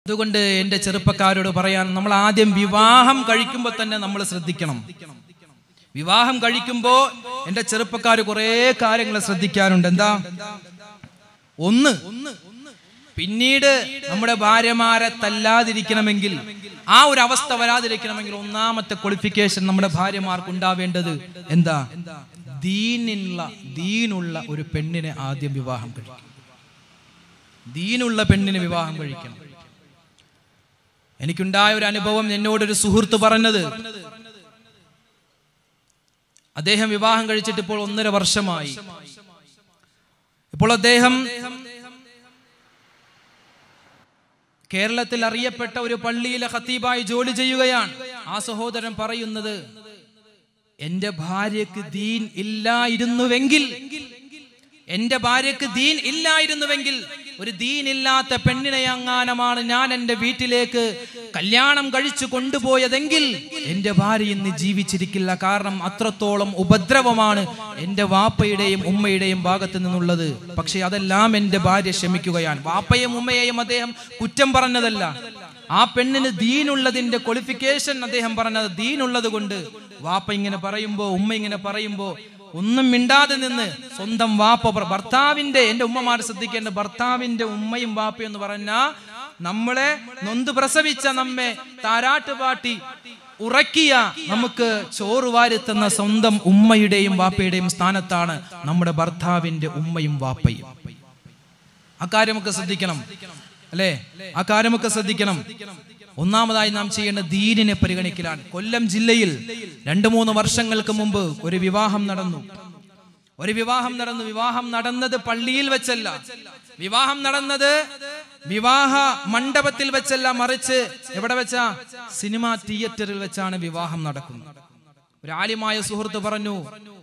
അതുകൊണ്ട് എൻ്റെ ചെറുപ്പക്കാരോട് പറയാൻ നമ്മൾ ആദ്യം വിവാഹം കഴിക്കുമ്പോൾ തന്നെ നമ്മൾ ശ്രദ്ധിക്കണം വിവാഹം കഴിക്കുമ്പോൾ എൻ്റെ ചെറുപ്പക്കാർ കുറേ കാര്യങ്ങൾ ശ്രദ്ധിക്കാനുണ്ട് എന്താ ഒന്ന് പിന്നീട് നമ്മുടെ ഭാര്യമാരെ തല്ലാതിരിക്കണമെങ്കിൽ ആ ഒരു അവസ്ഥ വരാതിരിക്കണമെങ്കിൽ ഒന്നാമത്തെ ക്വാളിഫിക്കേഷൻ നമ്മുടെ ഭാര്യമാർക്ക് ഉണ്ടാവേണ്ടത് എന്താ ദീനുള്ള ദീനുള്ള ഒരു പെണ്ണിനെ ആദ്യം വിവാഹം കഴിക്കണം ദീനുള്ള പെണ്ണിനെ വിവാഹം കഴിക്കണം എനിക്കുണ്ടായ ഒരു അനുഭവം എന്നോടൊരു സുഹൃത്ത് പറഞ്ഞത് അദ്ദേഹം വിവാഹം കഴിച്ചിട്ട് ഇപ്പോൾ ഒന്നര വർഷമായി ഇപ്പോൾ അദ്ദേഹം കേരളത്തിൽ അറിയപ്പെട്ട ഒരു പള്ളിയിലെ ഖത്തീബായി ജോലി ചെയ്യുകയാണ് ആ സഹോദരൻ പറയുന്നത് എന്റെ ഭാര്യക്ക് ദീൻ ഇല്ലായിരുന്നുവെങ്കിൽ എന്റെ ഭാര്യക്ക് ദീൻ ഇല്ലായിരുന്നുവെങ്കിൽ ഒരു ദീൻ ഇല്ലാത്ത പെണ്ണിനെ അങ്ങാനമാണ് ഞാൻ എൻ്റെ വീട്ടിലേക്ക് കല്യാണം കഴിച്ചു കൊണ്ടുപോയതെങ്കിൽ എൻ്റെ ഭാര്യ ഇന്ന് ജീവിച്ചിരിക്കില്ല കാരണം അത്രത്തോളം ഉപദ്രവമാണ് എൻ്റെ വാപ്പയുടെയും ഉമ്മയുടെയും ഭാഗത്ത് നിന്നുള്ളത് പക്ഷെ അതെല്ലാം എൻ്റെ ഭാര്യ ക്ഷമിക്കുകയാണ് വാപ്പയും ഉമ്മയെയും അദ്ദേഹം കുറ്റം പറഞ്ഞതല്ല ആ പെണ്ണിന് ദീനുള്ളതിന്റെ ക്വാളിഫിക്കേഷൻ അദ്ദേഹം പറഞ്ഞത് ദീനുള്ളത് കൊണ്ട് വാപ്പ ഇങ്ങനെ പറയുമ്പോ ഉമ്മ ഇങ്ങനെ പറയുമ്പോ ഒന്നും മിണ്ടാതെ നിന്ന് സ്വന്തം വാപ്പ പറ- ഭർത്താവിന്റെ എന്റെ ഉമ്മമാർ ശ്രദ്ധിക്കേണ്ട ഭർത്താവിന്റെ ഉമ്മയും വാപ്പയും എന്ന് പറഞ്ഞാ നമ്മളെ നൊന്ത് പ്രസവിച്ച നമ്മെ താരാട്ട് പാട്ടി ഉറക്കിയ നമുക്ക് ചോറ് വാരിത്തുന്ന സ്വന്തം ഉമ്മയുടെയും വാപ്പയുടെയും സ്ഥാനത്താണ് നമ്മുടെ ഭർത്താവിന്റെ ഉമ്മയും വാപ്പയും അക്കാര്യമൊക്കെ ശ്രദ്ധിക്കണം അല്ലേ ആ കാര്യമൊക്കെ ശ്രദ്ധിക്കണം ഒന്നാമതായി നാം ചെയ്യേണ്ട ദീനിനെ പരിഗണിക്കലാണ് കൊല്ലം ജില്ലയിൽ രണ്ടു മൂന്ന് വർഷങ്ങൾക്ക് മുമ്പ് ഒരു വിവാഹം നടന്നു ഒരു വിവാഹം നടന്നു വിവാഹം നടന്നത് പള്ളിയിൽ വെച്ചല്ല വിവാഹം നടന്നത് വിവാഹ മണ്ഡപത്തിൽ വെച്ചല്ല മറിച്ച് എവിടെ വെച്ചാ സിനിമാ തിയേറ്ററിൽ വെച്ചാണ് വിവാഹം നടക്കുന്നത് ഒരു ആലിമായ സുഹൃത്ത് പറഞ്ഞു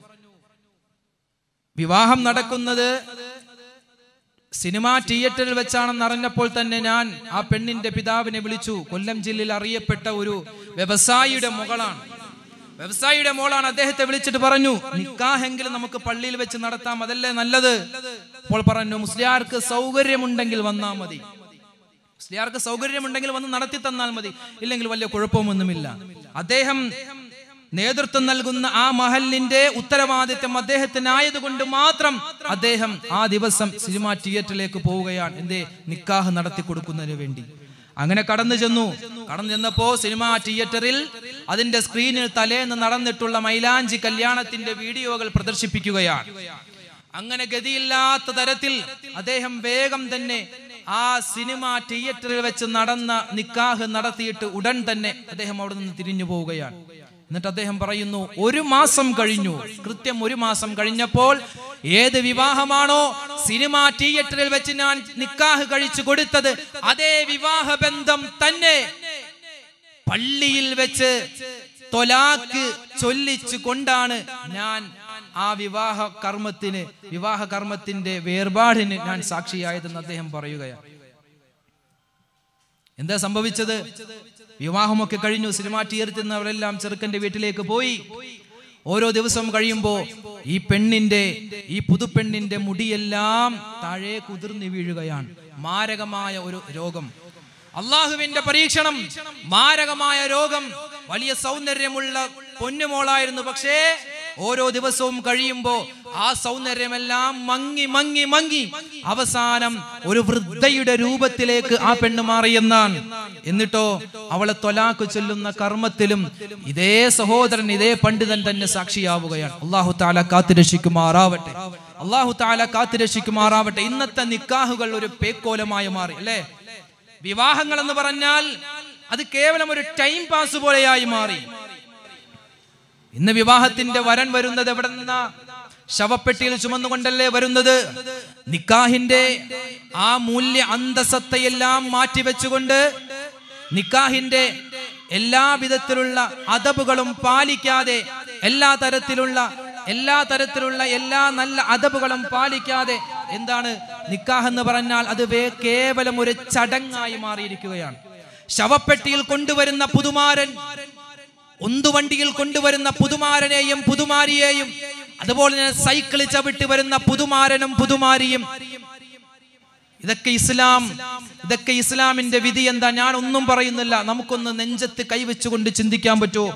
വിവാഹം നടക്കുന്നത് സിനിമാ തിയേറ്ററിൽ വെച്ചാണെന്ന് അറിഞ്ഞപ്പോൾ തന്നെ ഞാൻ ആ പെണ്ണിന്റെ പിതാവിനെ വിളിച്ചു കൊല്ലം ജില്ലയിൽ അറിയപ്പെട്ട ഒരു വ്യവസായിയുടെ മകളാണ് വ്യവസായിയുടെ മോളാണ് അദ്ദേഹത്തെ വിളിച്ചിട്ട് പറഞ്ഞു നിക്കാഹെങ്കിലും നമുക്ക് പള്ളിയിൽ വെച്ച് നടത്താം അതല്ലേ നല്ലത് അപ്പോൾ പറഞ്ഞു മുസ്ലിയാർക്ക് സൗകര്യമുണ്ടെങ്കിൽ വന്നാൽ മതി മുസ്ലിയാർക്ക് സൗകര്യമുണ്ടെങ്കിൽ വന്ന് നടത്തി തന്നാൽ മതി ഇല്ലെങ്കിൽ വലിയ കുഴപ്പമൊന്നുമില്ല അദ്ദേഹം നേതൃത്വം നൽകുന്ന ആ മഹലിന്റെ ഉത്തരവാദിത്വം അദ്ദേഹത്തിനായതുകൊണ്ട് മാത്രം അദ്ദേഹം ആ ദിവസം സിനിമാ തിയേറ്ററിലേക്ക് പോവുകയാണ് എന്തേ നിക്കാഹ് നടത്തി കൊടുക്കുന്നതിന് വേണ്ടി അങ്ങനെ കടന്നു ചെന്നു കടന്നു ചെന്നപ്പോ സിനിമാ തിയേറ്ററിൽ അതിന്റെ സ്ക്രീനിൽ തലേന്ന് നടന്നിട്ടുള്ള മൈലാഞ്ചി കല്യാണത്തിന്റെ വീഡിയോകൾ പ്രദർശിപ്പിക്കുകയാണ് അങ്ങനെ ഗതിയില്ലാത്ത തരത്തിൽ അദ്ദേഹം വേഗം തന്നെ ആ സിനിമ തിയേറ്ററിൽ വെച്ച് നടന്ന നിക്കാഹ് നടത്തിയിട്ട് ഉടൻ തന്നെ അദ്ദേഹം അവിടെ നിന്ന് തിരിഞ്ഞു പോവുകയാണ് എന്നിട്ട് അദ്ദേഹം പറയുന്നു ഒരു മാസം കഴിഞ്ഞു കൃത്യം ഒരു മാസം കഴിഞ്ഞപ്പോൾ ഏത് വിവാഹമാണോ സിനിമ തിയേറ്ററിൽ വെച്ച് ഞാൻ നിക്കാഹ് കഴിച്ചു കൊടുത്തത് അതേ വിവാഹ ബന്ധം തന്നെ പള്ളിയിൽ വെച്ച് തൊലാക്ക് ചൊല്ലിച്ചു കൊണ്ടാണ് ഞാൻ ആ വിവാഹ കർമ്മത്തിന് വിവാഹ കർമ്മത്തിന്റെ വേർപാടിന് ഞാൻ സാക്ഷിയായതെന്ന് അദ്ദേഹം പറയുകയാണ് എന്താ സംഭവിച്ചത് വിവാഹമൊക്കെ കഴിഞ്ഞു സിനിമാ തിയേറ്ററിൽ നിന്നവരെല്ലാം ചെറുക്കന്റെ വീട്ടിലേക്ക് പോയി ഓരോ ദിവസവും കഴിയുമ്പോൾ ഈ പെണ്ണിന്റെ ഈ പുതുപ്പെണ്ണിന്റെ മുടിയെല്ലാം താഴെ കുതിർന്നു വീഴുകയാണ് മാരകമായ ഒരു രോഗം അള്ളാഹുവിന്റെ പരീക്ഷണം മാരകമായ രോഗം വലിയ സൗന്ദര്യമുള്ള പൊന്നുമോളായിരുന്നു പക്ഷേ ഓരോ ദിവസവും കഴിയുമ്പോ ആ സൗന്ദര്യമെല്ലാം മങ്ങി മങ്ങി മങ്ങി അവസാനം ഒരു വൃദ്ധയുടെ രൂപത്തിലേക്ക് ആ പെണ്ണ് മാറിയെന്നാണ് എന്നിട്ടോ അവളെ തൊലാക്ക് ചൊല്ലുന്ന കർമ്മത്തിലും ഇതേ സഹോദരൻ ഇതേ പണ്ഡിതൻ തന്നെ സാക്ഷിയാവുകയാണ് അള്ളാഹു താല കാത്തുരക്ഷിക്കുമാറാവട്ടെ അള്ളാഹു താല കാത്തുരക്ഷിക്കുമാറാവട്ടെ ഇന്നത്തെ നിക്കാഹുകൾ ഒരു പേക്കോലമായി മാറി അല്ലേ വിവാഹങ്ങൾ എന്ന് പറഞ്ഞാൽ അത് കേവലം ഒരു ടൈം പാസ് പോലെയായി മാറി ഇന്ന് വിവാഹത്തിന്റെ വരൻ വരുന്നത് എവിടെ നിന്നാ ശവപ്പെട്ടിയിൽ ചുമന്നുകൊണ്ടല്ലേ വരുന്നത് നിക്കാഹിന്റെ ആ മൂല്യ അന്തസത്തയെല്ലാം മാറ്റിവെച്ചുകൊണ്ട് നിക്കാഹിന്റെ എല്ലാ വിധത്തിലുള്ള അതബുകളും പാലിക്കാതെ എല്ലാ തരത്തിലുള്ള എല്ലാ തരത്തിലുള്ള എല്ലാ നല്ല അതബുകളും പാലിക്കാതെ എന്താണ് നിക്കാഹ് എന്ന് പറഞ്ഞാൽ അത് വേ- കേവലം ഒരു ചടങ്ങായി മാറിയിരിക്കുകയാണ് ശവപ്പെട്ടിയിൽ കൊണ്ടുവരുന്ന പുതുമാരൻ ഉന്തുവണ്ടിയിൽ കൊണ്ടുവരുന്ന പുതുമാരനെയും പുതുമാരിയെയും അതുപോലെ തന്നെ സൈക്കിൾ ചവിട്ടി വരുന്ന പുതുമാരനും പുതുമാരിയും ഇതൊക്കെ ഇസ്ലാം ഇതൊക്കെ ഇസ്ലാമിന്റെ വിധി എന്താ ഞാൻ ഒന്നും പറയുന്നില്ല നമുക്കൊന്ന് നെഞ്ചത്ത് കൈവച്ചുകൊണ്ട് ചിന്തിക്കാൻ പറ്റുമോ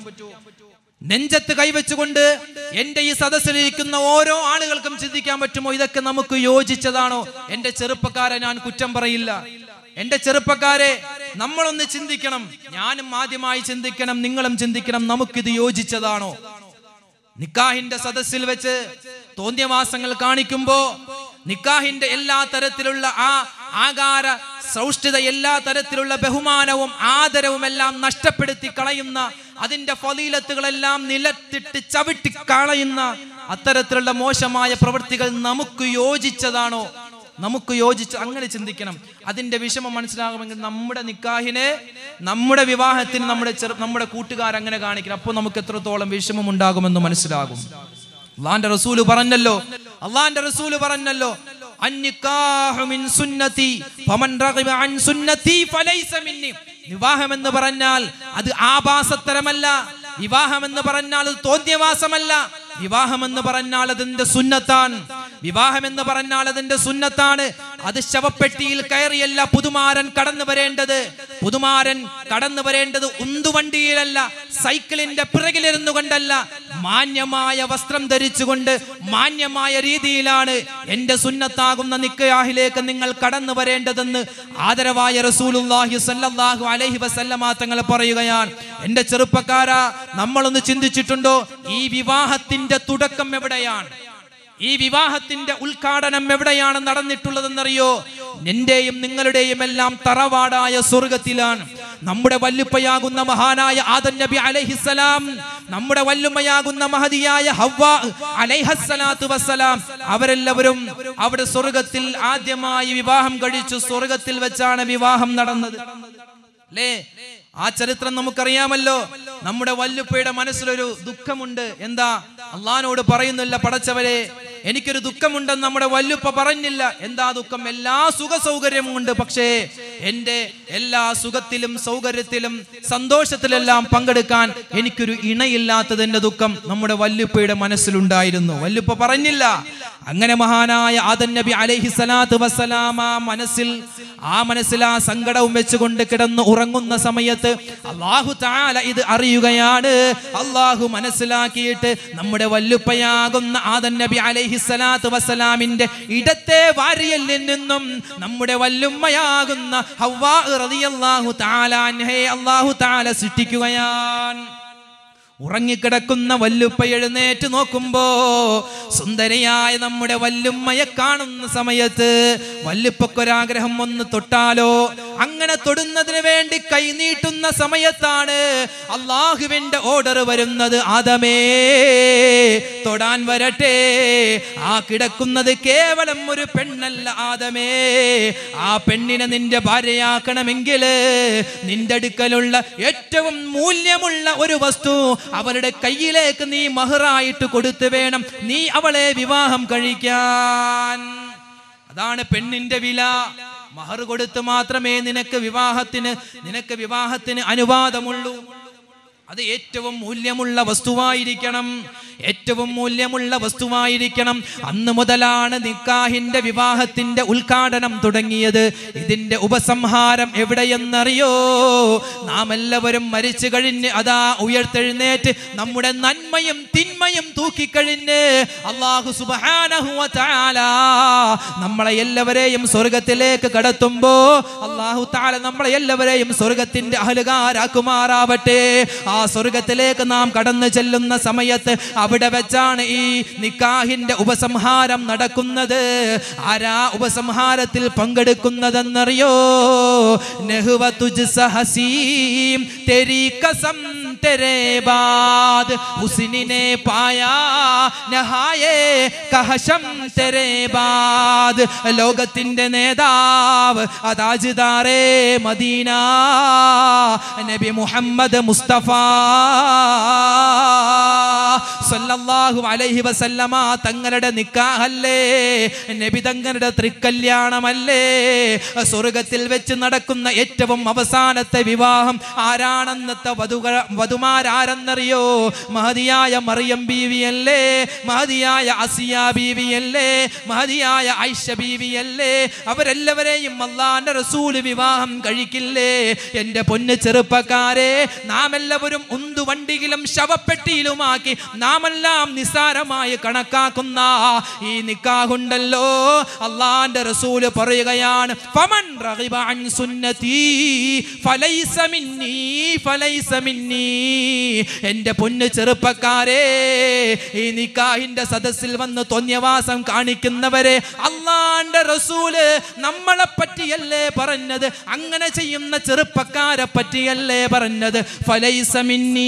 നെഞ്ചത്ത് കൈവച്ചുകൊണ്ട് എന്റെ ഈ സദസ്സിലിരിക്കുന്ന ഓരോ ആളുകൾക്കും ചിന്തിക്കാൻ പറ്റുമോ ഇതൊക്കെ നമുക്ക് യോജിച്ചതാണോ എന്റെ ചെറുപ്പക്കാരെ ഞാൻ കുറ്റം പറയില്ല എന്റെ ചെറുപ്പക്കാരെ നമ്മളൊന്ന് ചിന്തിക്കണം ഞാനും ആദ്യമായി ചിന്തിക്കണം നിങ്ങളും ചിന്തിക്കണം നമുക്കിത് യോജിച്ചതാണോ നിക്കാഹിന്റെ സദസ്സിൽ വെച്ച് തോന്നിയവാസങ്ങൾ കാണിക്കുമ്പോ നിക്കാഹിന്റെ എല്ലാ തരത്തിലുള്ള ആ ആകാര സൗഷ്ഠിത എല്ലാ തരത്തിലുള്ള ബഹുമാനവും ആദരവും എല്ലാം നഷ്ടപ്പെടുത്തി കളയുന്ന അതിന്റെ ഫലീലത്തുകളെല്ലാം നിലത്തിട്ട് ചവിട്ടി കളയുന്ന അത്തരത്തിലുള്ള മോശമായ പ്രവൃത്തികൾ നമുക്ക് യോജിച്ചതാണോ നമുക്ക് യോജിച്ച് അങ്ങനെ ചിന്തിക്കണം അതിന്റെ വിഷമം മനസ്സിലാകുമെങ്കിൽ നമ്മുടെ നിക്കാഹിനെ നമ്മുടെ വിവാഹത്തിന് നമ്മുടെ ചെറു നമ്മുടെ കൂട്ടുകാർ അങ്ങനെ കാണിക്കണം അപ്പോൾ നമുക്ക് എത്രത്തോളം വിഷമം ഉണ്ടാകുമെന്ന് മനസ്സിലാകും അള്ളാന്റെ റസൂല് പറഞ്ഞല്ലോ അള്ളാന്റെ റസൂല് പറഞ്ഞല്ലോ അന്നിക്കാഹു മിൻ സുന്നതി ഫമൻ റഗിബ അൻ സുന്നതി ഫലൈസ മിന്നി വിവാഹം എന്ന് പറഞ്ഞാൽ അത് ആഭാസത്തരമല്ല വിവാഹം എന്ന് പറഞ്ഞാൽ അത് തോന്നിയവാസമല്ല വിവാഹം എന്ന് പറഞ്ഞാൽ അതിന്റെ സുന്നത്താണ് വിവാഹം എന്ന് പറഞ്ഞാൽ അതിന്റെ സുന്നത്താണ് അത് ശവപ്പെട്ടിയിൽ കയറിയല്ല പുതുമാരൻ കടന്നു വരേണ്ടത് പുതുമാരൻ കടന്നു വരേണ്ടത് ഉന്തുവണ്ടിയിലല്ല സൈക്കിളിന്റെ പിറകിലിരുന്നു കൊണ്ടല്ല മാന്യമായ വസ്ത്രം ധരിച്ചുകൊണ്ട് മാന്യമായ രീതിയിലാണ് എന്റെ സുന്നത്താകുന്ന നിക്കയാഹിലേക്ക് നിങ്ങൾ കടന്നു വരേണ്ടതെന്ന് ആദരവായ റസൂലുള്ളാഹി സല്ലല്ലാഹു അലൈഹി വസല്ലമ തങ്ങൾ പറയുകയാണ് എന്റെ ചെറുപ്പക്കാരാ നമ്മളൊന്ന് ചിന്തിച്ചിട്ടുണ്ടോ ഈ വിവാഹത്തിന്റെ തുടക്കം എവിടെയാണ് ഈ വിവാഹത്തിന്റെ ഉദ്ഘാടനം എവിടെയാണ് നടന്നിട്ടുള്ളതെന്നറിയോ എന്റെയും നിങ്ങളുടെയും എല്ലാം തറവാടായ സ്വർഗത്തിലാണ് നമ്മുടെ വല്ലുപ്പയാകുന്ന മഹാനായ ആദൻ നബി അലൈഹിസ്സലാം നമ്മുടെ വല്ലുമ്മയാകുന്ന മഹതിയായ ഹവ്വ അലൈഹസ്സലാത്തു വസ്സലാം അവരെല്ലാവരും അവിടെ സ്വർഗത്തിൽ ആദ്യമായി വിവാഹം കഴിച്ചു സ്വർഗത്തിൽ വെച്ചാണ് വിവാഹം നടന്നത് അല്ലേ ആ ചരിത്രം നമുക്കറിയാമല്ലോ നമ്മുടെ വല്ലുപ്പയുടെ മനസ്സിലൊരു ദുഃഖമുണ്ട് എന്താ അള്ളഹാനോട് പറയുന്നില്ല പടച്ചവരെ എനിക്കൊരു ദുഃഖമുണ്ടെന്ന് നമ്മുടെ വല്ലുപ്പ പറഞ്ഞില്ല എന്താ ദുഃഖം എല്ലാ സുഖ സൗകര്യവും ഉണ്ട് പക്ഷേ എൻ്റെ എല്ലാ സുഖത്തിലും സൗകര്യത്തിലും സന്തോഷത്തിലെല്ലാം പങ്കെടുക്കാൻ എനിക്കൊരു ഇണയില്ലാത്തതിന്റെ ദുഃഖം നമ്മുടെ വല്ലുപ്പയുടെ മനസ്സിലുണ്ടായിരുന്നു വല്ലുപ്പ പറഞ്ഞില്ല അങ്ങനെ മഹാനായ ആദൻ നബി അലൈഹി സ്വലാത്തു വസ്സലാമ മനസ്സിൽ ആ മനസ്സിൽ ആ സങ്കടവും വെച്ചുകൊണ്ട് കിടന്ന് ഉറങ്ങുന്ന സമയത്ത് അള്ളാഹു താല ഇത് അറിയുകയാണ് അള്ളാഹു മനസ്സിലാക്കിയിട്ട് നമ്മുടെ വല്ലുപ്പയാകുന്ന ആദൻ നബി അലൈഹി സ്വലാത്തു വസ്സലാമിന്റെ ഇടത്തെ വാരിയലിൽ നിന്നും നമ്മുടെ വല്ലുമ്മയാകുന്ന ഹവ്വാ റളിയല്ലാഹു തആല അൻഹയെ അള്ളാഹു താല സൃഷ്ടിക്കുകയാണ് ഉറങ്ങിക്കിടക്കുന്ന വല്ലുപ്പ എഴുന്നേറ്റ് നോക്കുമ്പോ സുന്ദരിയായ നമ്മുടെ വല്ലുമ്മയെ കാണുന്ന സമയത്ത് വല്ലുപ്പക്കൊരാഗ്രഹം ഒന്ന് തൊട്ടാലോ അങ്ങനെ തൊടുന്നതിന് വേണ്ടി കൈ നീട്ടുന്ന സമയത്താണ് അള്ളാഹുവിന്റെ ഓർഡർ വരുന്നത് ആദമേ തൊടാൻ വരട്ടെ ആ കിടക്കുന്നത് കേവലം ഒരു പെണ്ണല്ല ആദമേ ആ പെണ്ണിനെ നിന്റെ ഭാര്യയാക്കണമെങ്കിൽ നിന്റെ അടുക്കലുള്ള ഏറ്റവും മൂല്യമുള്ള ഒരു വസ്തു അവരുടെ കയ്യിലേക്ക് നീ മഹറായിട്ട് കൊടുത്തു വേണം നീ അവളെ വിവാഹം കഴിക്കാൻ അതാണ് പെണ്ണിന്റെ വില മഹർ കൊടുത്ത് മാത്രമേ നിനക്ക് വിവാഹത്തിന് നിനക്ക് വിവാഹത്തിന് അനുവാദമുള്ളൂ അത് ഏറ്റവും മൂല്യമുള്ള വസ്തുവായിരിക്കണം ഏറ്റവും മൂല്യമുള്ള വസ്തുവായിരിക്കണം അന്ന് മുതലാണ് നിക്കാഹിന്റെ വിവാഹത്തിന്റെ ഉദ്ഘാടനം തുടങ്ങിയത് ഇതിന്റെ ഉപസംഹാരം എവിടെയെന്നറിയോ നാം എല്ലാവരും മരിച്ചു കഴിഞ്ഞ് അതാ ഉയർത്തെഴുന്നേറ്റ് നമ്മുടെ നന്മയും തിന്മയും തൂക്കിക്കഴിഞ്ഞ് അള്ളാഹു സുബാനഹു നമ്മളെ എല്ലാവരെയും സ്വർഗത്തിലേക്ക് കടത്തുമ്പോ അള്ളാഹു താല നമ്മളെ എല്ലാവരെയും സ്വർഗത്തിന്റെ അഹലുകാരാക്കുമാറാവട്ടെ ആ സ്വർഗത്തിലേക്ക് നാം കടന്നു ചെല്ലുന്ന സമയത്ത് അവിടെ വെച്ചാണ് ഈ നിക്കാഹിന്റെ ഉപസംഹാരം നടക്കുന്നത് ആരാ ഉപസംഹാരത്തിൽ പങ്കെടുക്കുന്നതെന്നറിയോ നെഹുവ തുജ് സഹസീം തെരി കസം तेरे बाद हुस्न ने पाया നഹായേ കഹശം തെരേ ബാദ് ലോകത്തിന്റെ നേതാവ് അതാജിദാറേ മദീന നബി മുഹമ്മദ് മുസ്തഫ സല്ലല്ലാഹു അലൈഹി വസല്ലമ തങ്ങളുടെ നിക്കാഹല്ലേ നബി തങ്ങളുടെ തൃക്കല്യാണമല്ലേ സ്വർഗത്തിൽ വെച്ച് നടക്കുന്ന ഏറ്റവും അവസാനത്തെ വിവാഹം ആരാണെന്നത്തെ വധുക വധുമാരാരെന്നറിയോ മഹതിയായ മറിയം ബീവിയല്ലേ മഹതിയായ അസിയ ബീവിയല്ലേ മഹതിയായ ഐഷ ബീവിയല്ലേ അവരെല്ലാവരെയും അള്ളാന്റെ റസൂല് വിവാഹം കഴിക്കില്ലേ എന്റെ പൊന്ന് ചെറുപ്പക്കാരെ നാം എല്ലാവരും ഉന്തുവണ്ടിയിലും ശവപ്പെട്ടിയിലുമാക്കി നാമെല്ലാം നിസ്സാരമായി കണക്കാക്കുന്ന ഈ നിക്കാഹുണ്ടല്ലോ അള്ളാന്റെ റസൂല് പറയുകയാണ് ഫമൻ റഗിബ അൻ സുന്നതി ഫലൈസ മിന്നീ ഫലൈസ മിന്നീ എന്റെ പൊന്ന് ചെറുപ്പക്കാരെ ഈ നിക്കാഹിന്റെ സദസ്സിൽ വന്ന് തോന്നിയവാസം കാണിക്കുന്നവരെ അള്ളാന്റെ റസൂല് നമ്മളെ പറ്റിയല്ലേ പറഞ്ഞത് അങ്ങനെ ചെയ്യുന്ന ചെറുപ്പക്കാരെ പറ്റിയല്ലേ പറഞ്ഞത് ഫലൈസ മിന്നീ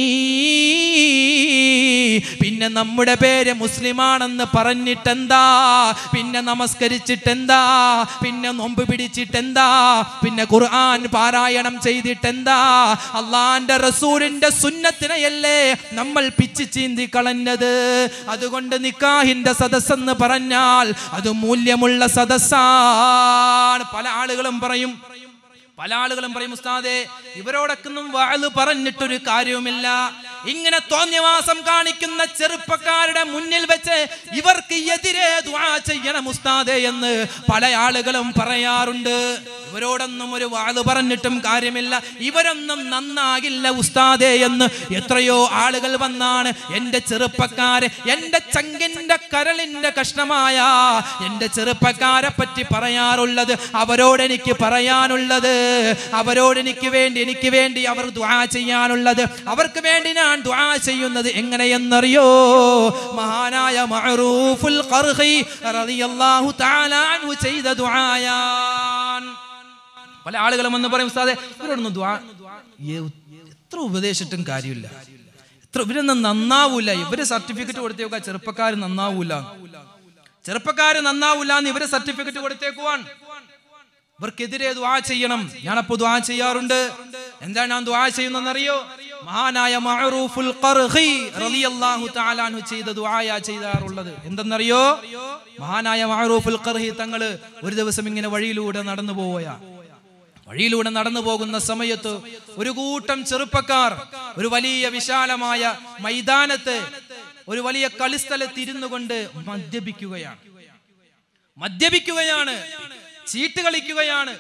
പിന്നെ നമ്മുടെ പേര് മുസ്ലിമാണെന്ന് പറഞ്ഞിട്ടെന്താ പിന്നെ നമസ്കരിച്ചിട്ടെന്താ പിന്നെ നോമ്പ് പിടിച്ചിട്ടെന്താ പിന്നെ ഖുർആൻ പാരായണം ചെയ്തിട്ടെന്താ അള്ളാന്റെ റസൂലിന്റെ സുന്നത്തിനെയല്ലേ നമ്മൾ പിച്ച് ചീന്തി കളഞ്ഞത് അതുകൊണ്ട് നിക്കാഹിന്റെ സദസ്സെന്ന് പറഞ്ഞാൽ അത് മൂല്യമുള്ള സദസ്സാണ് പല ആളുകളും പറയും പല ആളുകളും പറയും ഉസ്താദെ ഇവരോടൊക്കൊന്നും വാഴ് പറഞ്ഞിട്ടൊരു കാര്യവുമില്ല ഇങ്ങനെ തോന്നിയവാസം കാണിക്കുന്ന ചെറുപ്പക്കാരുടെ മുന്നിൽ വെച്ച് ഇവർക്ക് എതിരെ ദുആ ചെയ്യണം ഉസ്താദെ എന്ന് പല ആളുകളും പറയാറുണ്ട് ഇവരോടൊന്നും ഒരു വാഴ് പറഞ്ഞിട്ടും കാര്യമില്ല ഇവരൊന്നും നന്നാകില്ല ഉസ്താദെ എന്ന് എത്രയോ ആളുകൾ വന്നാണ് എൻ്റെ ചെറുപ്പക്കാരെ എൻ്റെ ചങ്കിൻ്റെ കരളിൻ്റെ കഷ്ണമായ എൻ്റെ ചെറുപ്പക്കാരെ പറ്റി പറയാറുള്ളത് അവരോട് എനിക്ക് പറയാനുള്ളത് അവരോട് എനിക്ക് വേണ്ടി എനിക്ക് വേണ്ടി അവർ ദ്വാ ചെയ്യാനുള്ളത് അവർക്ക് വേണ്ടി ഞാൻ ദ്വാ ചെയ്യുന്നത് എങ്ങനെയെന്നറിയോ മഹാനായ മഅറൂഫുൽ ഖർഹി റളിയല്ലാഹു തആല അൻഹു ചെയ്ത ദുആയാൻ പല ആളുകളും വന്ന് പറയും ഉസ്താദെ ഇവരോടൊന്നും ദ്വാ ഏ- എത്ര ഉപദേശിച്ചിട്ടും കാര്യമില്ല എത്ര ഇവരൊന്നും നന്നാവൂല ഇവര് സർട്ടിഫിക്കറ്റ് കൊടുത്തേക്കുക ചെറുപ്പക്കാർ നന്നാവൂല ചെറുപ്പക്കാർ നന്നാവൂല എന്ന് ഇവര് സർട്ടിഫിക്കറ്റ് കൊടുത്തേക്കുവാൻ ഇവർക്കെതിരെ ദ്വാ ചെയ്യണം ഞാനപ്പോ ദ്വാ ചെയ്യാറുണ്ട് എന്താണ് ഞാൻ ദ്വാ ചെയ്യുന്നറിയോ മഹാനായ മഅറൂഫുൽ ഖർഹി റളിയല്ലാഹു തആല അൻഹു ചെയ്ത ദുആയാ ചെയ്യാറുള്ളത് എന്തെന്നറിയോ മഹാനായ മഅറൂഫുൽ ഖർഹി തങ്ങള് ഒരു ദിവസം ഇങ്ങനെ വഴിയിലൂടെ നടന്നു പോവുകയാ വഴിയിലൂടെ നടന്നു പോകുന്ന സമയത്ത് ഒരു കൂട്ടം ചെറുപ്പക്കാർ ഒരു വലിയ വിശാലമായ മൈതാനത്ത് ഒരു വലിയ കളിസ്ഥലത്ത് ഇരുന്നു കൊണ്ട് മദ്യപിക്കുകയാണ് മദ്യപിക്കുകയാണ് ചീട്ട് കളിക്കുകയാണ്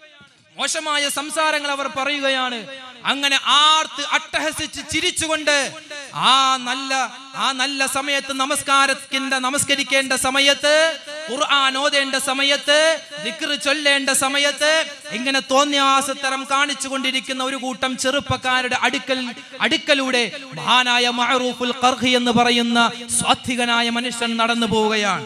മോശമായ സംസാരങ്ങൾ അവർ പറയുകയാണ് അങ്ങനെ ആർത്ത് അട്ടഹസിച്ച് ചിരിച്ചുകൊണ്ട് ആ നല്ല ആ നല്ല സമയത്ത് നമസ്കാരത്തിന്റെ നമസ്കരിക്കേണ്ട സമയത്ത് ഖുർആൻ ഓതേണ്ട സമയത്ത് ദിക്ർ ചൊല്ലേണ്ട സമയത്ത് ഇങ്ങനെ തോന്നിയാസത്തരം കാണിച്ചു കൊണ്ടിരിക്കുന്ന ഒരു കൂട്ടം ചെറുപ്പക്കാരുടെ അടുക്കൽ അടുക്കലൂടെ മഹാനായ മഅറൂഫുൽ ഖർഹി എന്ന് പറയുന്ന സ്വാത്വികനായ മനുഷ്യൻ നടന്നു പോവുകയാണ്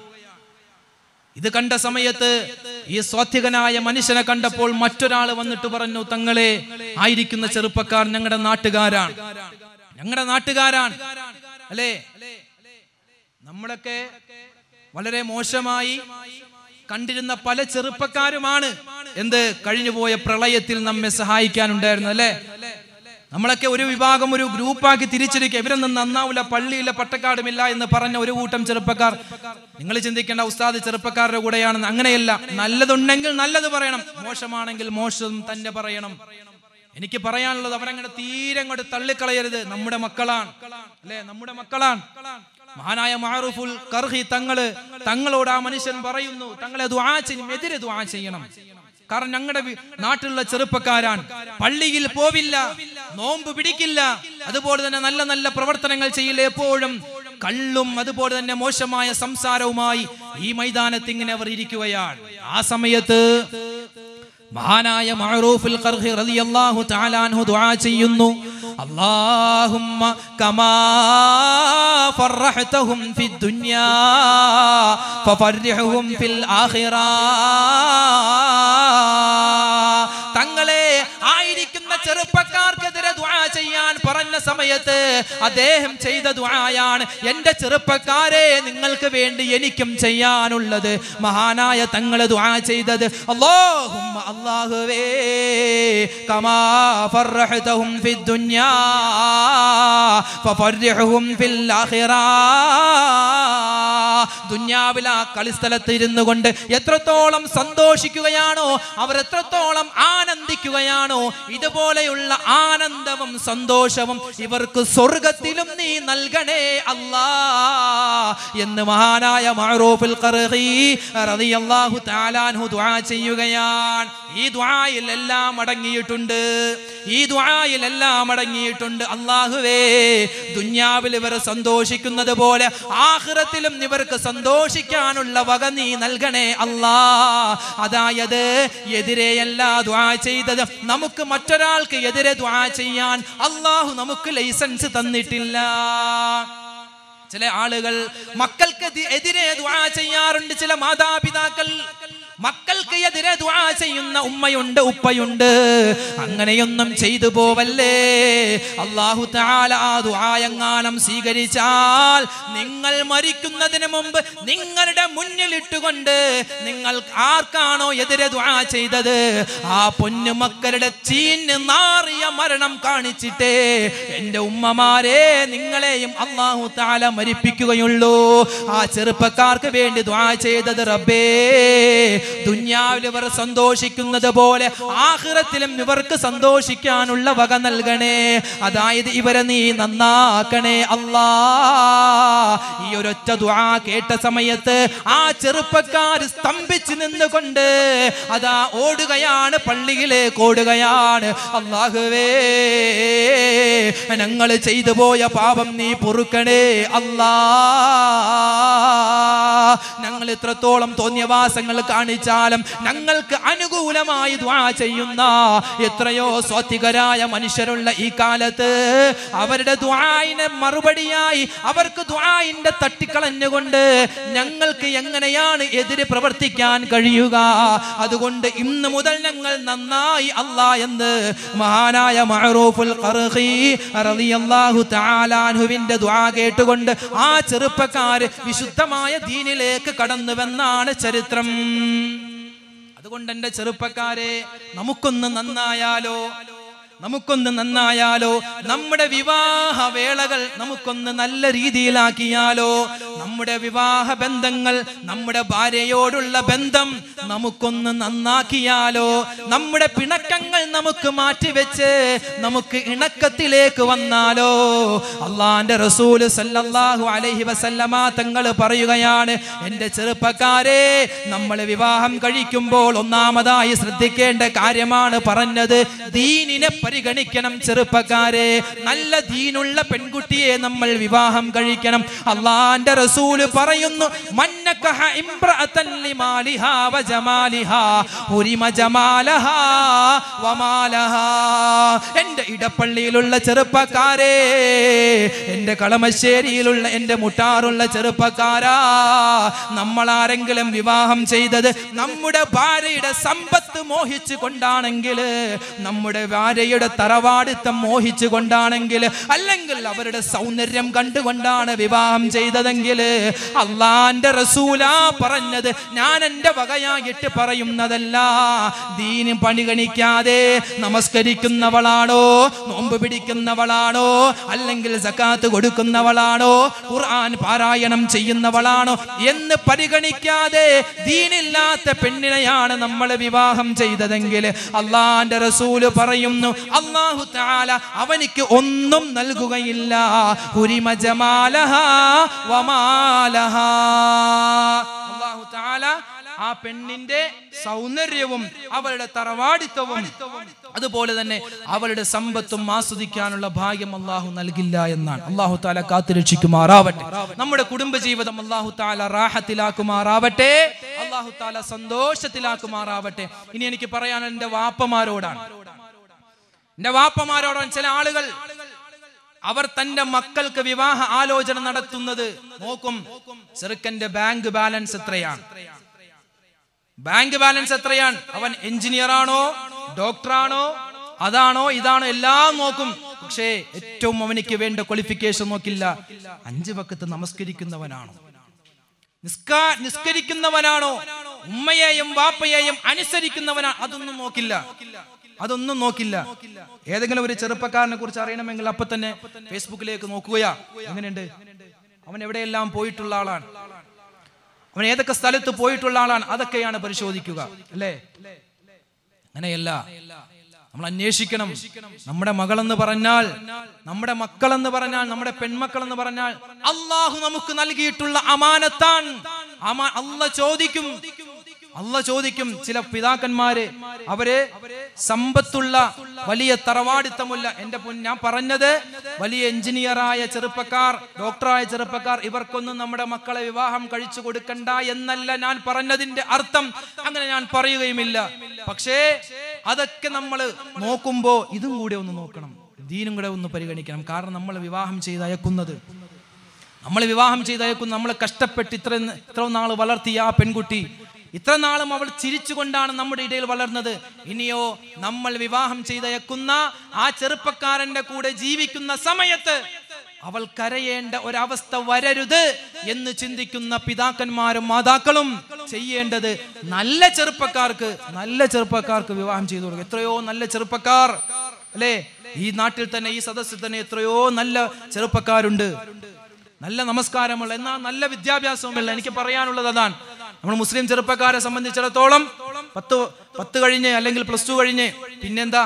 ഇത് കണ്ട സമയത്ത് ഈ സ്വാത്വികനായ മനുഷ്യനെ കണ്ടപ്പോൾ മറ്റൊരാൾ വന്നിട്ട് പറഞ്ഞു തങ്ങളെ ആയിരിക്കുന്ന ചെറുപ്പക്കാർ ഞങ്ങളുടെ നാട്ടുകാരാണ് ഞങ്ങളുടെ നാട്ടുകാരാണ് അല്ലേ നമ്മളൊക്കെ വളരെ മോശമായി കണ്ടിരുന്ന പല ചെറുപ്പക്കാരുമാണ് എന്ത് കഴിഞ്ഞുപോയ പ്രളയത്തിൽ നമ്മെ സഹായിക്കാനുണ്ടായിരുന്നു അല്ലേ നമ്മളൊക്കെ ഒരു വിഭാഗം ഒരു ഗ്രൂപ്പാക്കി തിരിച്ചിരിക്കുക ഇവരൊന്നും നന്നാവില്ല പള്ളിയില്ല പട്ടക്കാടുമില്ല എന്ന് പറഞ്ഞ ഒരു കൂട്ടം ചെറുപ്പക്കാർ നിങ്ങൾ ചിന്തിക്കേണ്ട ഉസ്താദ് ചെറുപ്പക്കാരുടെ കൂടെയാണെന്ന് അങ്ങനെയല്ല നല്ലതുണ്ടെങ്കിൽ നല്ലത് പറയണം മോശമാണെങ്കിൽ മോശം തന്നെ പറയണം എനിക്ക് പറയാനുള്ളത് അവരങ്ങനെ തീരെ അങ്ങോട്ട് തള്ളിക്കളയരുത് നമ്മുടെ മക്കളാണ് അല്ലെ നമ്മുടെ മക്കളാണ് മഹാനായ മാറുഫുൽ കർഹി തങ്ങള് തങ്ങളോട് ആ മനുഷ്യൻ പറയുന്നു തങ്ങളെ ദ്വാ ചെയ്യും എതിരെ ദ്വാ ചെയ്യണം കാരണം ഞങ്ങളുടെ വി- നാട്ടിലുള്ള ചെറുപ്പക്കാരാണ് പള്ളിയിൽ പോവില്ല നോമ്പ് പിടിക്കില്ല അതുപോലെ തന്നെ നല്ല നല്ല പ്രവർത്തനങ്ങൾ ചെയ്യില്ല എപ്പോഴും കള്ളും അതുപോലെ തന്നെ മോശമായ സംസാരവുമായി ഈ മൈതാനത്ത് ഇങ്ങനെ അവർ ഇരിക്കുകയാണ് ആ സമയത്ത് മഹാനായ മഅറൂഫുൽ ഖർഹി റളിയല്ലാഹു തആല അൻഹു ദുആ ചെയ്യുന്നു അല്ലാഹുമ്മ കമാ ഫറഹ്തഹും ഫിദ് ദുനിയാ ഫഫർരിഹും ഫിൽ ആഖിറ തങ്ങളെ ആയിരിക്കുന്ന ചെറുപ്പക്കാർക്കെതിരെ ദുആ ചെയ്യാൻ പറഞ്ഞ സമയത്ത് അദ്ദേഹം ചെയ്ത ദ്വായാണ് എന്റെ ചെറുപ്പക്കാരെ നിങ്ങൾക്ക് വേണ്ടി എനിക്കും ചെയ്യാനുള്ളത് മഹാനായ തങ്ങൾ ദ്വാ ചെയ്തത് അല്ലാഹുമ്മ അല്ലാഹുവേ കമാ ഫർഹതഹും ഫിദ്ദുനിയാ ഫഫർഹും ഫിൽ ആഖിറാ ദുന്യാവിൽ ആ കളിസ്ഥലത്ത് ഇരുന്നു കൊണ്ട് എത്രത്തോളം സന്തോഷിക്കുകയാണോ അവർ എത്രത്തോളം ആനന്ദിക്കുകയാണോ ഇതുപോലെയുള്ള ആനന്ദവും സന്തോഷവും ഇവർക്ക് സ്വർഗത്തിലും നീ നൽകണേ അല്ലാ എന്ന് മഹാനായ മഅറൂഫുൽ ഖർഖി റളിയല്ലാഹു തആലാൻഹു ദുആ ചെയ്യുകയാണ് ഈ ദുആയിൽ എല്ലാം അടങ്ങിയിട്ടുണ്ട് ഈ ദുആയിൽ എല്ലാം അടങ്ങിയിട്ടുണ്ട് അല്ലാഹുവേ ദുന്യാവിൽ ഇവർ സന്തോഷിക്കുന്നത് പോലെ ആഖിറത്തിലും ഇവർക്ക് സന്തോഷിക്കാനുള്ള വക നീ നൽകണേ അല്ലാ അതായത് എതിരെയല്ല ദ്വാ ചെയ്തത് നമുക്ക് മറ്റൊരാൾക്ക് എതിരെ ദ്വാ ചെയ്യാൻ അള്ളാഹു നമുക്ക് ലൈസൻസ് തന്നിട്ടില്ല ചില ആളുകൾ മക്കൾക്ക് എതി- എതിരെ ദ്വാ ചെയ്യാറുണ്ട് ചില മാതാപിതാക്കൾ മക്കൾക്ക് എതിരെ ദ്വാ ചെയ്യുന്ന ഉമ്മയുണ്ട് ഉപ്പയുണ്ട് അങ്ങനെയൊന്നും ചെയ്തു പോവല്ലേ അള്ളാഹു താല ആ ദ്വായങ്ങാനം സ്വീകരിച്ചാൽ നിങ്ങൾ മരിക്കുന്നതിന് മുമ്പ് നിങ്ങളുടെ മുന്നിലിട്ടുകൊണ്ട് നിങ്ങൾ ആർക്കാണോ എതിരെ ദ്വാ ചെയ്തത് ആ പൊന്നു മക്കളുടെ ചീന് നാറിയ മരണം കാണിച്ചിട്ടേ എന്റെ ഉമ്മമാരെ നിങ്ങളെയും അള്ളാഹു താല മരിപ്പിക്കുകയുള്ളൂ ആ ചെറുപ്പക്കാർക്ക് വേണ്ടി ദ്വാ ചെയ്തത് റബ്ബേ ദുന്യാവിൽ ഇവർ സന്തോഷിക്കുന്നത് പോലെ ആഹ്റത്തിലും ഇവർക്ക് സന്തോഷിക്കാനുള്ള വക നൽകണേ അതായത് ഇവരെ നീ നന്നാക്കണേ അല്ലാ ഈ ഒരൊറ്റ ദ്വാ കേട്ട സമയത്ത് ആ ചെറുപ്പക്കാർ സ്തംഭിച്ച് നിന്നുകൊണ്ട് അതാ ഓടുകയാണ് പള്ളിയിലേക്ക് ഓടുകയാണ് അള്ളാഹുവേ ഞങ്ങൾ ചെയ്തു പോയ പാപം നീ പൊറുക്കണേ അല്ലാ ഞങ്ങൾ ഇത്രത്തോളം തോന്നിയവാസങ്ങൾ കാണിച്ചാലും ഞങ്ങൾക്ക് അനുകൂലമായി ദ്വാ ചെയ്യുന്ന എത്രയോ സ്വാത്വികരായ മനുഷ്യരുള്ള ഈ കാലത്ത് അവരുടെ ദ്വായിന് മറുപടിയായി അവർക്ക് ദ്വായിന്റെ തട്ടിക്കളഞ്ഞുകൊണ്ട് ഞങ്ങൾക്ക് എങ്ങനെയാണ് എതിര് പ്രവർത്തിക്കാൻ കഴിയുക അതുകൊണ്ട് ഇന്ന് മുതൽ ഞങ്ങൾ നന്നായി അല്ലാ എന്ന് മഹാനായ മഅറൂഫുൽ ഖർഖി റളിയല്ലാഹു തആലാൻഹുവിന്റെ ദുആ കേട്ടുകൊണ്ട് ആ ചെറുപ്പക്കാര് വിശുദ്ധമായ ദീനിലേക്ക് കടന്നുവെന്നാണ് ചരിത്രം അതുകൊണ്ട് എൻ്റെ ചെറുപ്പക്കാരെ നമുക്കൊന്ന് നന്നായാലോ നമുക്കൊന്ന് നന്നായാലോ നമ്മുടെ വിവാഹ വേളകൾ നമുക്കൊന്ന് നല്ല രീതിയിലാക്കിയാലോ നമ്മുടെ വിവാഹ ബന്ധങ്ങൾ നമ്മുടെ ഭാര്യയോടുള്ള ബന്ധം നമുക്കൊന്ന് നന്നാക്കിയാലോ നമ്മുടെ പിണക്കങ്ങൾ നമുക്ക് മാറ്റിവെച്ച് നമുക്ക് ഇണക്കത്തിലേക്ക് വന്നാലോ അള്ളാന്റെ റസൂല് സല്ലല്ലാഹു അലൈഹി വസല്ലമ തങ്ങൾ പറയുകയാണ് എൻ്റെ ചെറുപ്പക്കാരെ നമ്മൾ വിവാഹം കഴിക്കുമ്പോൾ ഒന്നാമതായി ശ്രദ്ധിക്കേണ്ട കാര്യമാണ് പറഞ്ഞത് ദീനിനെ പരിഗണിക്കണം ചെറുപ്പക്കാരെ നല്ല ദീനുള്ള പെൺകുട്ടിയെ നമ്മൾ വിവാഹം കഴിക്കണം അള്ളാന്റെ റസൂല് പറയുന്നു മന്നക്കഹ ഇംറഅതൻ ലിമാലിഹാ വജമാലിഹാ ഹുരിമ ജമാലഹാ വമാലഹാ എൻ്റെ ഇടപ്പള്ളിയിലുള്ള ചെറുപ്പക്കാരെ എൻ്റെ കളമശ്ശേരിയിലുള്ള എൻ്റെ മുട്ടാറുള്ള ചെറുപ്പക്കാരാ നമ്മൾ ആരെങ്കിലും വിവാഹം ചെയ്തത് നമ്മുടെ ഭാര്യയുടെ സമ്പത്ത് മോഹിച്ചു കൊണ്ടാണെങ്കിൽ നമ്മുടെ ഭാര്യയുടെ തറവാടിത്തം മോഹിച്ചു കൊണ്ടാണെങ്കിൽ അല്ലെങ്കിൽ അവരുടെ സൗന്ദര്യം കണ്ടുകൊണ്ടാണ് വിവാഹം ചെയ്തതെങ്കിൽ അള്ളാന്റെ റസൂലാ പറഞ്ഞത് ഞാൻ എൻ്റെ വകയായിട്ട് പറയുന്നതല്ല ദീന് പണിഗണിക്കാതെ നമസ്കരിക്കുന്നവളാണോ നോമ്പ് പിടിക്കുന്നവളാണോ അല്ലെങ്കിൽ സക്കാത്ത് കൊടുക്കുന്നവളാണോ ഖുർആൻ പാരായണം ചെയ്യുന്നവളാണോ എന്ന് പരിഗണിക്കാതെ ദീനില്ലാത്ത പെണ്ണിനെയാണ് നമ്മൾ വിവാഹം ചെയ്തതെങ്കിൽ അള്ളാന്റെ റസൂല് പറയുന്നു അള്ളാഹു താല അവനിക്ക് ഒന്നും നൽകുകയില്ല ഹുരിമ ജമാലഹാ വമാലഹാ അള്ളാഹു താല ആ പെണ്ണിന്റെ സൗന്ദര്യവും അവളുടെ തറവാടിത്വവും അതുപോലെ തന്നെ അവളുടെ സമ്പത്തും ആസ്വദിക്കാനുള്ള ഭാഗ്യം അള്ളാഹു നൽകില്ല എന്നാണ് അള്ളാഹു താല കാത്തുരക്ഷിക്കുമാറാവട്ടെ നമ്മുടെ കുടുംബജീവിതം അള്ളാഹു താല റാഹത്തിലാക്കുമാറാവട്ടെ അള്ളാഹു താല സന്തോഷത്തിലാക്കുമാറാവട്ടെ ഇനി എനിക്ക് പറയാൻ എൻ്റെ വാപ്പമാരോടാണ് എൻ്റെ വാപ്പമാരോടാണ് ചില ആളുകൾ അവർ തന്റെ മക്കൾക്ക് വിവാഹ ആലോചന നടത്തുന്നത് നോക്കും ചെറുക്കന്റെ ബാങ്ക് ബാലൻസ് എത്രയാണ് ബാങ്ക് ബാലൻസ് എത്രയാണ് അവൻ എഞ്ചിനീയർ ആണോ ഡോക്ടറാണോ അതാണോ ഇതാണോ എല്ലാം നോക്കും പക്ഷേ ഏറ്റവും അവനിക്ക് വേണ്ട ക്വാളിഫിക്കേഷൻ നോക്കില്ല അഞ്ച് വക്കത്ത് നമസ്കരിക്കുന്നവനാണോ നിസ്കാ നിസ്കരിക്കുന്നവനാണോ ഉമ്മയെയും വാപ്പയെയും അനുസരിക്കുന്നവനാണ് അതൊന്നും നോക്കില്ല അതൊന്നും നോക്കില്ല ഏതെങ്കിലും ഒരു ചെറുപ്പക്കാരനെ കുറിച്ച് അറിയണമെങ്കിൽ അപ്പൊ തന്നെ ഫേസ്ബുക്കിലേക്ക് നോക്കുകയാ എങ്ങനെയുണ്ട് അവൻ എവിടെയെല്ലാം പോയിട്ടുള്ള ആളാണ് അവൻ ഏതൊക്കെ സ്ഥലത്ത് പോയിട്ടുള്ള ആളാണ് അതൊക്കെയാണ് പരിശോധിക്കുക അല്ലേ അങ്ങനെയല്ല നമ്മൾ അന്വേഷിക്കണം നമ്മുടെ മകളെന്ന് പറഞ്ഞാൽ നമ്മുടെ മക്കളെന്ന് പറഞ്ഞാൽ നമ്മുടെ പെൺമക്കൾ എന്ന് പറഞ്ഞാൽ അള്ളാഹു നമുക്ക് നൽകിയിട്ടുള്ള അമാനത്താൻ അമാ അല്ല ചോദിക്കും അല്ല ചോദിക്കും ചില പിതാക്കന്മാര് അവര് സമ്പത്തുള്ള വലിയ തറവാടിത്തമുള്ള എന്റെ പൊൻ ഞാൻ പറഞ്ഞത് വലിയ എഞ്ചിനീയറായ ചെറുപ്പക്കാർ ഡോക്ടറായ ചെറുപ്പക്കാർ ഇവർക്കൊന്നും നമ്മുടെ മക്കളെ വിവാഹം കഴിച്ചു കൊടുക്കണ്ട എന്നല്ല ഞാൻ പറഞ്ഞതിന്റെ അർത്ഥം അങ്ങനെ ഞാൻ പറയുകയുമില്ല പക്ഷേ അതൊക്കെ നമ്മൾ നോക്കുമ്പോ ഇതും കൂടെ ഒന്ന് നോക്കണം ദീനും കൂടെ ഒന്ന് പരിഗണിക്കണം കാരണം നമ്മൾ വിവാഹം ചെയ്ത് അയക്കുന്നത് നമ്മൾ വിവാഹം ചെയ്തയക്കും നമ്മൾ കഷ്ടപ്പെട്ട് ഇത്ര ഇത്ര നാൾ വളർത്തിയ ആ പെൺകുട്ടി ഇത്ര നാളും അവൾ ചിരിച്ചുകൊണ്ടാണ് നമ്മുടെ ഇടയിൽ വളർന്നത് ഇനിയോ നമ്മൾ വിവാഹം ചെയ്തയക്കുന്ന ആ ചെറുപ്പക്കാരന്റെ കൂടെ ജീവിക്കുന്ന സമയത്ത് അവൾ കരയേണ്ട ഒരവസ്ഥ വരരുത് എന്ന് ചിന്തിക്കുന്ന പിതാക്കന്മാരും മാതാക്കളും ചെയ്യേണ്ടത് നല്ല ചെറുപ്പക്കാർക്ക് നല്ല ചെറുപ്പക്കാർക്ക് വിവാഹം ചെയ്തു കൊടുക്കും എത്രയോ നല്ല ചെറുപ്പക്കാർ അല്ലേ ഈ നാട്ടിൽ തന്നെ ഈ സദസ്സിൽ തന്നെ എത്രയോ നല്ല ചെറുപ്പക്കാരുണ്ട് നല്ല നമസ്കാരമുള്ള എന്നാൽ നല്ല വിദ്യാഭ്യാസവുമില്ല എനിക്ക് പറയാനുള്ളത് അതാണ് നമ്മൾ മുസ്ലിം ചെറുപ്പക്കാരെ സംബന്ധിച്ചിടത്തോളം പത്ത് പത്ത് കഴിഞ്ഞ് അല്ലെങ്കിൽ പ്ലസ് ടു കഴിഞ്ഞ് പിന്നെന്താ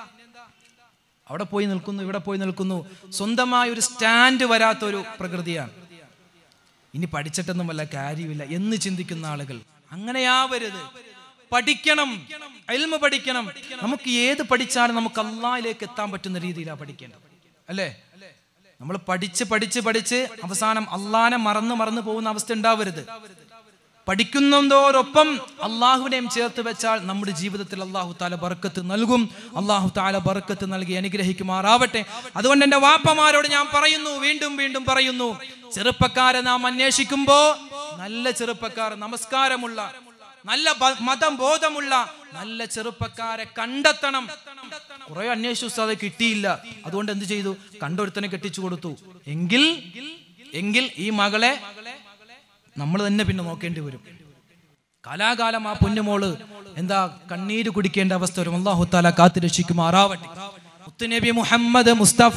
അവിടെ പോയി നിൽക്കുന്നു ഇവിടെ പോയി നിൽക്കുന്നു സ്വന്തമായ ഒരു സ്റ്റാൻഡ് വരാത്തൊരു പ്രകൃതിയാണ് ഇനി പഠിച്ചിട്ടൊന്നും വല്ല കാര്യമില്ല എന്ന് ചിന്തിക്കുന്ന ആളുകൾ അങ്ങനെയാവരുത് പഠിക്കണം എൽമ പഠിക്കണം നമുക്ക് ഏത് പഠിച്ചാലും നമുക്ക് അള്ളാഹിലേക്ക് എത്താൻ പറ്റുന്ന രീതിയിലാണ് പഠിക്കേണ്ടത് അല്ലേ നമ്മൾ പഠിച്ച് പഠിച്ച് പഠിച്ച് അവസാനം അള്ളാനെ മറന്ന് മറന്നു പോകുന്ന അവസ്ഥ ഉണ്ടാവരുത് പഠിക്കുന്നതോടൊപ്പം അള്ളാഹുവിനെയും ചേർത്ത് വെച്ചാൽ നമ്മുടെ ജീവിതത്തിൽ അള്ളാഹു താല ബർക്കത്ത് നൽകും അള്ളാഹു താല ബർക്കത്ത് നൽകി അനുഗ്രഹിക്കുമാറാവട്ടെ അതുകൊണ്ട് എൻ്റെ വാപ്പമാരോട് ഞാൻ പറയുന്നു വീണ്ടും വീണ്ടും പറയുന്നു ചെറുപ്പക്കാരെ നാം അന്വേഷിക്കുമ്പോ നല്ല ചെറുപ്പക്കാർ നമസ്കാരമുള്ള നല്ല ബ- മതം ബോധമുള്ള നല്ല ചെറുപ്പക്കാരെ കണ്ടെത്തണം കുറെ അന്വേഷിച്ചു അത് കിട്ടിയില്ല അതുകൊണ്ട് എന്ത് ചെയ്തു കണ്ടൊരുത്തനെ കെട്ടിച്ചു കൊടുത്തു എങ്കിൽ എങ്കിൽ ഈ മകളെ നമ്മൾ തന്നെ പിന്നെ നോക്കേണ്ടി വരും കാലാകാലം ആ പൊന്നുമോള് എന്താ കണ്ണീര് കുടിക്കേണ്ട അവസ്ഥ വരും അള്ളാഹു താല കാത്തു രക്ഷിക്കുമാറാവട്ടെ മുത്തുനബി മുഹമ്മദ് മുസ്തഫ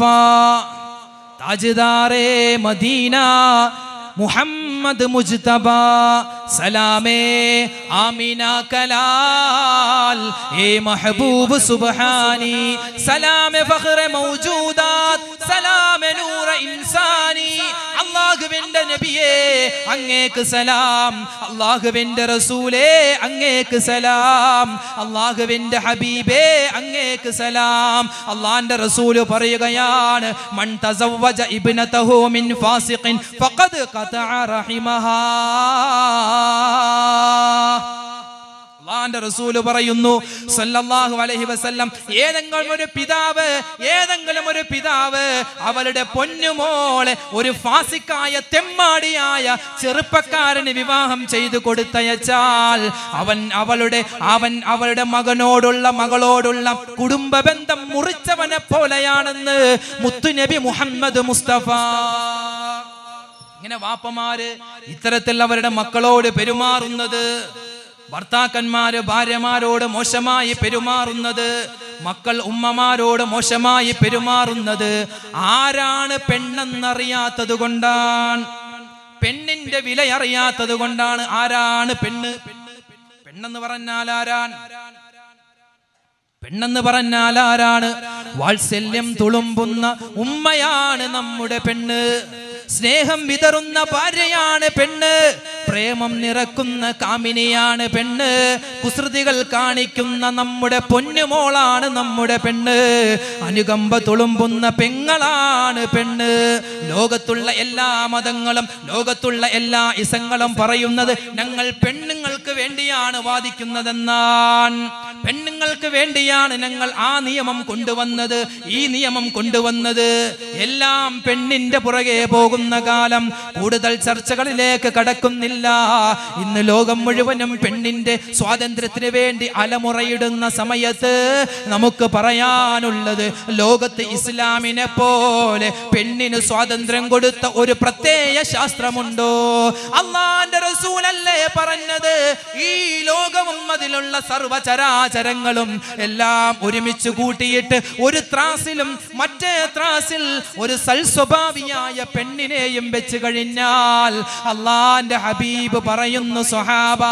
താജ്ദാറേ മദീന മുഹമ്മദ് മുജ്തബ സലാമേ ആമിന കലാൽ ഏ മഹബൂബ് സുബ്ഹാനി സലാമേ ഫഖ്റ മൗജൂദാത്ത് സലാമേ നൂറ ഇൻസാനി അള്ളാഹുവിന്റെ നബിയേ അങ്ങേക്ക് സലാം അള്ളാഹുവിന്റെ റസൂലേ അങ്ങേക്ക് സലാം അള്ളാഹുവിന്റെ ഹബീബേ അങ്ങേക്ക് സലാം അള്ളാന്റെ റസൂല് പറയുകയാണ് മൻ തസവ്വജ ഇബ്നതഹു മിൻ ഫാസിഖിൻ ഫഖദ് ഖതഅ റഹിമഹാ അള്ളാന്റെ റസൂല് പറയുന്നു സല്ലല്ലാഹു അലൈഹി വസല്ലം ഏതെങ്കിലും ഒരു പിതാവ് ഏതെങ്കിലും ഒരു പിതാവ് അവളുടെ പൊന്നുമോളെ ഒരു ഫാസിക്കായ തെമ്മാടിയായ ചെറുപ്പക്കാരന് വിവാഹം ചെയ്തു കൊടുത്തയച്ചാൽ അവൻ അവളുടെ അവൻ അവളുടെ മകനോടുള്ള മകളോടുള്ള കുടുംബ ബന്ധം മുറിച്ചവനെ പോലെയാണെന്ന് മുത്തുനബി മുഹമ്മദ് മുസ്തഫ ഇങ്ങനെ വാപ്പമാര് ഇത്തരത്തിൽ അവരുടെ മക്കളോട് പെരുമാറുന്നത് ഭർത്താക്കന്മാര് ഭാര്യമാരോട് മോശമായി പെരുമാറുന്നത് മക്കൾ ഉമ്മമാരോട് മോശമായി പെരുമാറുന്നത് ആരാണ് പെണ്ണെന്നറിയാത്തത് കൊണ്ടാണ് പെണ്ണിന്റെ വില അറിയാത്തത് കൊണ്ടാണ് ആരാണ് പെണ്ണ് പെണ്ണെന്ന് പറഞ്ഞാൽ ആരാണ് പെണ്ണെന്ന് പറഞ്ഞാൽ ആരാണ് വാത്സല്യം തുളുമ്പുന്ന ഉമ്മയാണ് നമ്മുടെ പെണ്ണ് സ്നേഹം വിതറുന്ന ഭാര്യയാണ് പെണ്ണ് പ്രേമം നിറക്കുന്ന കാമിനിയാണ് പെണ്ണ് കുസൃതികൾ കാണിക്കുന്ന നമ്മുടെ പൊന്നുമോളാണ് നമ്മുടെ പെണ്ണ് അനുകമ്പ തുളുമ്പുന്ന പെങ്ങളാണ് പെണ്ണ് ലോകത്തുള്ള എല്ലാ മതങ്ങളും ലോകത്തുള്ള എല്ലാ ഇസങ്ങളും പറയുന്നത് ഞങ്ങൾ പെണ്ണുങ്ങൾക്ക് വേണ്ടിയാണ് വാദിക്കുന്നതെന്നാണ് പെണ്ണുങ്ങൾക്ക് വേണ്ടിയാണ് ഞങ്ങൾ ആ നിയമം കൊണ്ടുവന്നത് ഈ നിയമം കൊണ്ടുവന്നത് എല്ലാം പെണ്ണിന്റെ പുറകെ പോകുന്ന കാലം കൂടുതൽ ചർച്ചകളിലേക്ക് കടക്കുന്നില്ല മറ്റൊന്നുമല്ല ഇന്ന് ലോകം മുഴുവനും പെണ്ണിന്റെ സ്വാതന്ത്ര്യത്തിന് വേണ്ടി അലമുറയിടുന്ന സമയത്ത് നമുക്ക് പറയാനുള്ളത് ലോകത്ത് ഇസ്ലാമിനെ പോലെ പെണ്ണിന് സ്വാതന്ത്ര്യം കൊടുത്ത ഒരു പ്രത്യേക ശാസ്ത്രമുണ്ടോ അള്ളാന്റെ റസൂലല്ലേ പറഞ്ഞത് ഈ ലോകവും അതിലുള്ള സർവചരാചരങ്ങളും എല്ലാം ഒരുമിച്ച് കൂട്ടിയിട്ട് ഒരു ത്രാസിലും മറ്റേ ത്രാസിൽ ഒരു സൽസ്വഭാവിയായ പെണ്ണിനെയും വെച്ച് കഴിഞ്ഞാൽ അള്ളാന്റെ ഹബീബ് പറയുന്നു സ്വഹാബ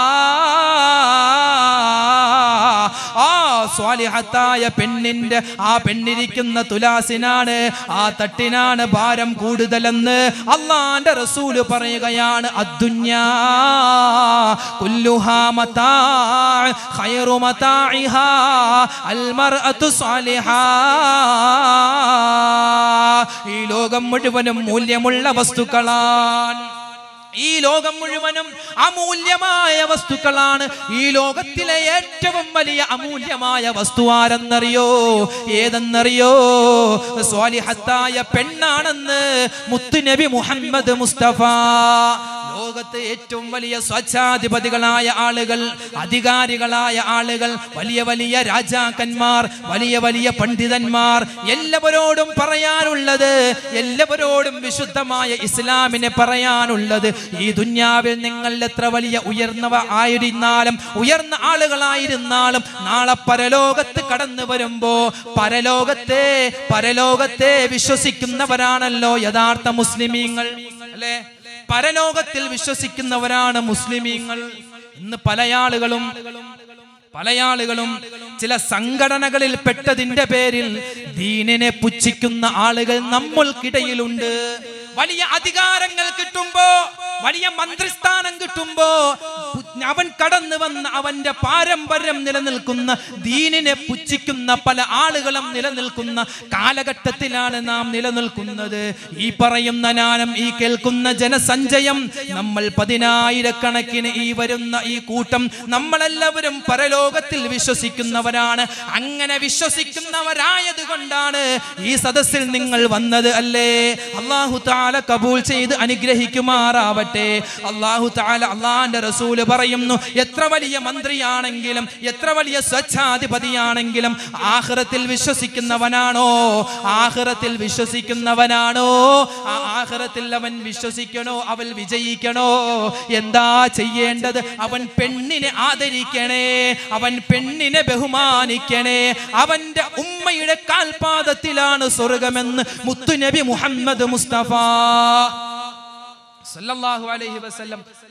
ആ സ്വാലിഹത്തായ പെണ്ണിന്റെ ആ പെണ്ണിരിക്കുന്ന തുലാസിനാണ് ആ തട്ടിനാണ് ഭാരം കൂടുതലെന്ന് അള്ളാന്റെ റസൂല് പറയുകയാണ് അദ്ദുന്യാ കുല്ലുഹാ മതാ ഖൈറു മതാഇഹാ അൽ മർഅതു സാലിഹാ ഈ ലോകം മുഴുവനും മൂല്യമുള്ള വസ്തുക്കളാണ് ഈ ലോകം മുഴുവനും അമൂല്യമായ വസ്തുക്കളാണ് ഈ ലോകത്തിലെ ഏറ്റവും വലിയ അമൂല്യമായ വസ്തു ആരെന്നറിയോ ഏതെന്നറിയോ സ്വാലിഹത്തായ പെണ്ണാണെന്ന് മുത്തുനബി മുഹമ്മദ് മുസ്തഫ ലോകത്തെ ഏറ്റവും വലിയ സ്വച്ഛാധിപതികളായ ആളുകൾ അധികാരികളായ ആളുകൾ വലിയ വലിയ രാജാക്കന്മാർ വലിയ വലിയ പണ്ഡിതന്മാർ എല്ലാവരോടും പറയാനുള്ളത് എല്ലാവരോടും വിശുദ്ധമായ ഇസ്ലാമിനെ പറയാനുള്ളത് ഈ ദുന്യാവിൽ നിങ്ങൾ എത്ര വലിയ ഉയർന്നവ ആയിരുന്നാലും ഉയർന്ന ആളുകളായിരുന്നാലും നാളെ പരലോകത്ത് കടന്നു വരുമ്പോ പരലോകത്തെ പരലോകത്തെ വിശ്വസിക്കുന്നവരാണല്ലോ യഥാർത്ഥ മുസ്ലിമീങ്ങൾ അല്ലേ പരലോകത്തിൽ വിശ്വസിക്കുന്നവരാണ് മുസ്ലിമീങ്ങൾ ഇന്ന് പല ആളുകളും പല ആളുകളും ചില സംഘടനകളിൽ പെട്ടതിന്റെ പേരിൽ ദീനിനെ പുച്ഛിക്കുന്ന ആളുകൾ നമ്മൾക്കിടയിലുണ്ട് വലിയ അധികാരങ്ങൾ കിട്ടുമ്പോ വലിയ മന്ത്രിസ്ഥാനം കിട്ടുമ്പോ അവൻ കടന്നു വന്ന അവന്റെ പാരമ്പര്യം നിലനിൽക്കുന്ന ദീനിനെ പുച്ഛിക്കുന്ന പല ആളുകളും നിലനിൽക്കുന്ന കാലഘട്ടത്തിലാണ് നാം നിലനിൽക്കുന്നത് ഈ പറയുന്ന ഞാനും ഈ കേൾക്കുന്ന ജനസഞ്ചയം നമ്മൾ പതിനായിരക്കണക്കിന് ഈ വരുന്ന ഈ കൂട്ടം നമ്മളെല്ലാവരും പരലോകത്തിൽ വിശ്വസിക്കുന്നവരാണ് അങ്ങനെ വിശ്വസിക്കുന്നവരായത് കൊണ്ടാണ് ഈ സദസ്സിൽ നിങ്ങൾ വന്നത് അല്ലേ അള്ളാഹു താല കബൂൽ ചെയ്ത് അനുഗ്രഹിക്കുമാറാവട്ടെ അള്ളാഹു താല അള്ളാന്റെ റസൂല് പറയുന്നു എത്ര വലിയ മന്ത്രിയാണെങ്കിലും എത്ര വലിയ സ്വച്ഛാധിപതിയാണെങ്കിലും ആഹ്റത്തിൽ വിശ്വസിക്കുന്നവനാണോ ആഹ്റത്തിൽ വിശ്വസിക്കുന്നവനാണോ ആ ആഹ്റത്തിൽ അവൻ വിശ്വസിക്കണോ അവൻ വിജയിക്കണോ എന്താ ചെയ്യേണ്ടത് അവൻ പെണ്ണിനെ ആദരിക്കണേ അവൻ പെണ്ണിനെ ബഹുമാനിക്കണേ അവന്റെ ഉമ്മയുടെ കാൽപാദത്തിലാണ് സ്വർഗമെന്ന് മുത്തുനബി മുഹമ്മദ് മുസ്തഫ സല്ലല്ലാഹു അലൈഹി വസല്ലം